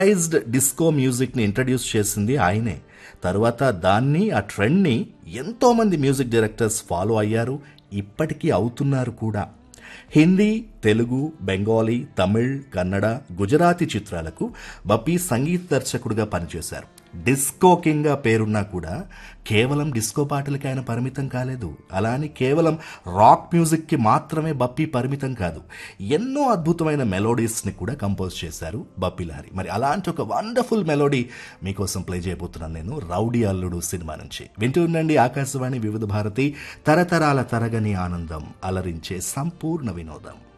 raised disco music ని introduce చేసింది ఆయనే తర్వాత దాన్ని ఆ ట్రెండ్ ని ఎంతో మంది మ్యూజిక్ డైరెక్టర్స్ ఫాలో అయ్యారు ఇప్పటికీ అవుతున్నారు కూడా హిందీ తెలుగు బెంగాలీ తమిళ్ కన్నడ గుజరాతీ చిత్రాలకు బప్పీ సంగీత దర్శకుడిగా పనిచేశారు డిస్కో కింగ్ గా పేరున్నా కూడా కేవలం డిస్కో పాటలకి ఆయన పరిమితం కాలేదు అలా అని కేవలం రాక్ మ్యూజిక్ కి మాత్రమే బప్పీ పరిమితం కాదు ఎన్నో అద్భుతమైన మెలోడీస్ ని కూడా కంపోజ్ చేశారు బప్పీ లహరి మరి అలాంటి ఒక వండర్ఫుల్ మెలోడీ మీకోసం ప్లే చేయబోతున్నాను నేను రౌడీ అల్లుడు సినిమా నుంచి వింటూ ఉండండి ఆకాశవాణి వివిధ భారతి తరతరాల తరగని ఆనందం అలరించే సంపూర్ణ వినోదం